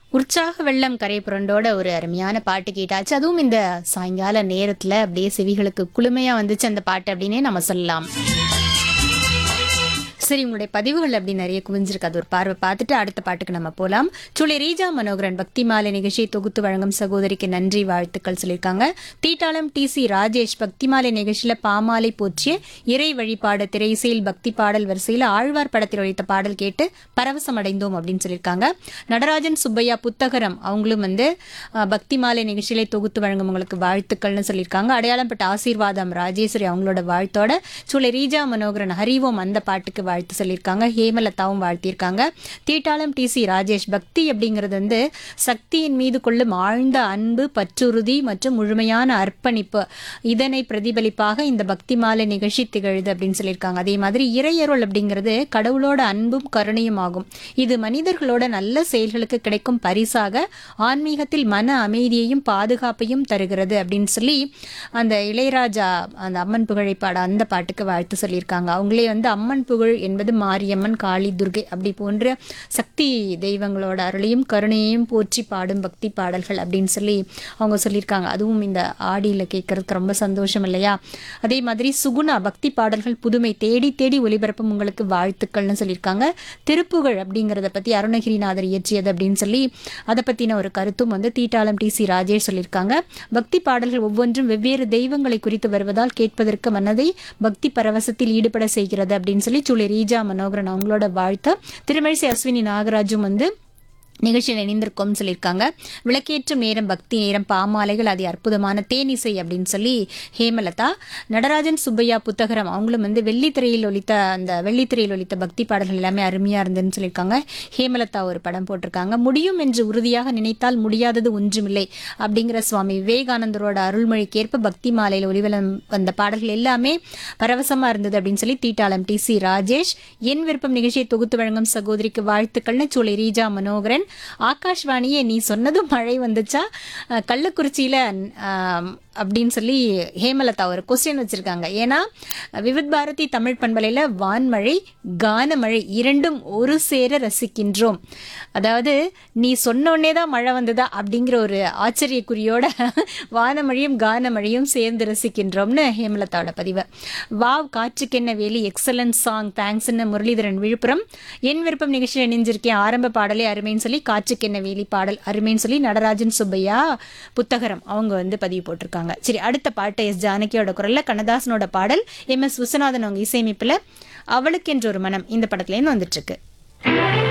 உற்சாக வெள்ளம் கரை புரண்டோட ஒரு அருமையான பாட்டு கேட்டாச்சு அதுவும் இந்த சாயங்கால நேரத்துல அப்படியே செவிகளுக்கு குளுமையா வந்துச்சு அந்த பாட்டு அப்படின்னே நம்ம சொல்லலாம் சரி உங்களுடைய பதிவுகள் அப்படி நிறைய குவிஞ்சிருக்கு அது ஒரு பார்வை பார்த்துட்டு அடுத்த பாட்டுக்கு நம்ம போலாம் சுளி ரீஜா மனோகரன் பக்தி மாலை நிகழ்ச்சியை தொகுத்து வழங்கும் சகோதரிக்கு நன்றி வாழ்த்துக்கள் சொல்லியிருக்காங்க தீட்டாளம் டி சி ராஜேஷ் பக்தி மாலை நிகழ்ச்சியில பாமாலை போற்றிய இறை வழிபாடு திரைசையில் பக்தி பாடல் வரிசையில் ஆழ்வார் படத்தில் ஒழித்த பாடல் கேட்டு பரவசம் அடைந்தோம் அப்படின்னு சொல்லியிருக்காங்க நடராஜன் சுப்பையா புத்தகரம் அவங்களும் வந்து அஹ், பக்தி மாலை நிகழ்ச்சியிலே தொகுத்து வழங்கும் உங்களுக்கு வாழ்த்துக்கள்னு சொல்லியிருக்காங்க அடையாளம் பட்ட ஆசீர்வாதம் ராஜேஸ்வரி அவங்களோட வாழ்த்தோட சுளை ரீஜா மனோகரன் ஹரிவோம் அந்த பாட்டுக்கு வாழ்த்து சொல்லியிருக்காங்க ஹேமலதாவும் வாழ்த்தியிருக்காங்க தீட்டாளம் டி சி ராஜேஷ் பக்தி அப்படிங்கிறது வந்து சக்தியின் மீது கொள்ளும் ஆழ்ந்த அன்பு பற்றுறுதி மற்றும் முழுமையான அர்ப்பணிப்பு இதனை பிரதிபலிப்பாக இந்த பக்தி மாலை நிகழ்ச்சி திகழுது அப்படின்னு சொல்லியிருக்காங்க அதே மாதிரி இறையருள் அப்படிங்கிறது கடவுளோட அன்பும் கருணையும் ஆகும் இது மனிதர்களோட நல்ல செயல்களுக்கு கிடைக்கும் பரிசாக ஆன்மீகத்தில் மன அமைதியையும் பாதுகாப்பையும் தருகிறது அப்படின்னு சொல்லி அந்த இளையராஜா அந்த அம்மன் புகழை பாட அந்த பாட்டுக்கு வாழ்த்து சொல்லியிருக்காங்க அவங்களே வந்து அம்மன் புகழ் என்பது மாரியம்மன் காளி துர்கை அப்படி போன்ற சக்தி தெய்வங்களோட அருளையும் கருணையையும் போற்றி பாடும் பக்தி பாடல்கள் அப்படின்னு சொல்லி அவங்க சொல்லியிருக்காங்க அதுவும் இந்த ஆடியில் கேட்கறதுக்கு ரொம்ப சந்தோஷம் இல்லையா அதே மாதிரி சுகுணா பக்தி பாடல்கள் புதுமை தேடி தேடி ஒளிபரப்பும் உங்களுக்கு வாழ்த்துக்கள்னு சொல்லியிருக்காங்க திருப்புகழ் அப்படிங்கிறத பற்றி அருணகிரிநாதர் இயற்றியது அப்படின்னு சொல்லி அதை பற்றின ஒரு கருத்தும் வந்து தீட்டாளம் டி சி ராஜேஷ் சொல்லியிருக்காங்க பக்தி பாடல்கள் ஒவ்வொன்றும் வெவ்வேறு தெய்வங்களை குறித்து வருவதால் கேட்பதற்கு மனதை பக்தி பரவசத்தில் ஈடுபட செய்கிறது அப்படின்னு சொல்லி சுளி ரீஜா மனோகரன் அவங்களோட வாழ்த்து திருமழிசை அஸ்வினி நாகராஜும் வந்து நிகழ்ச்சியில் இணைந்திருக்கோம் சொல்லியிருக்காங்க விளக்கேற்றும் நேரம் பக்தி நேரம் பாமாலைகள் அதி அற்புதமான தேனிசை அப்படின்னு சொல்லி ஹேமலதா நடராஜன் சுப்பையா புத்தகரம் அவங்களும் வந்து வெள்ளித்திரையில் ஒலித்த அந்த வெள்ளித்திரையில் ஒலித்த பக்தி பாடல்கள் எல்லாமே அருமையா இருந்ததுன்னு சொல்லியிருக்காங்க ஹேமலதா ஒரு படம் போட்டிருக்காங்க முடியும் என்று உறுதியாக நினைத்தால் முடியாதது ஒன்றுமில்லை அப்படிங்கிற சுவாமி விவேகானந்தரோட அருள்மொழிக்கேற்ப பக்தி மாலையில் ஒளிவலம் வந்த பாடல்கள் எல்லாமே பரவசமா இருந்தது அப்படின்னு சொல்லி தீட்டாளம் டி சி ராஜேஷ் என் விருப்பம் நிகழ்ச்சியை தொகுத்து வழங்கும் சகோதரிக்கு வாழ்த்துக்கள்னு சூளை ரீஜா மனோகரன் ஆகாஷ்வாணியே நீ சொன்னதும் மழை வந்துச்சா அஹ், கள்ளக்குறிச்சியில ஆம், அப்படின்னு சொல்லி ஹேமலதா ஒரு கொஸ்டின் வச்சிருக்காங்க ஏன்னா விவித் பாரதி தமிழ் பண்பலையில வான்மழை கானமழை இரண்டும் ஒரு சேர ரசிக்கின்றோம் அதாவது நீ சொன்னோடனே தான் மழை வந்ததா அப்படிங்கிற ஒரு ஆச்சரியக்குறியோட வானமழையும் கானமழையும் சேர்ந்து ரசிக்கின்றோம்னு ஹேமலதாவோட பதிவு வாவ் காற்றுக்கென்ன வேலி எக்ஸலன்ட் சாங் தேங்க்ஸ்னு முரளிதரன் விழுப்புரம் என் விருப்பம் நிகழ்ச்சியில் இணைஞ்சிருக்கேன் ஆரம்ப பாடலே அருமைன்னு சொல்லி காற்றுக்கென்ன வேலி பாடல் அருமைன்னு சொல்லி நடராஜன் சுப்பையா புத்தகரம் அவங்க வந்து பதிவு போட்டிருக்காங்க சரி அடுத்த பாட்டு எஸ் ஜானகியோட குரல்ல கண்ணதாசனோட பாடல் எம் எஸ் விஸ்வநாதன் அவங்க இசையமைப்புல அவளுக்கென்ற ஒரு மனம் இந்த படத்துலேருந்து வந்துட்டு இருக்கு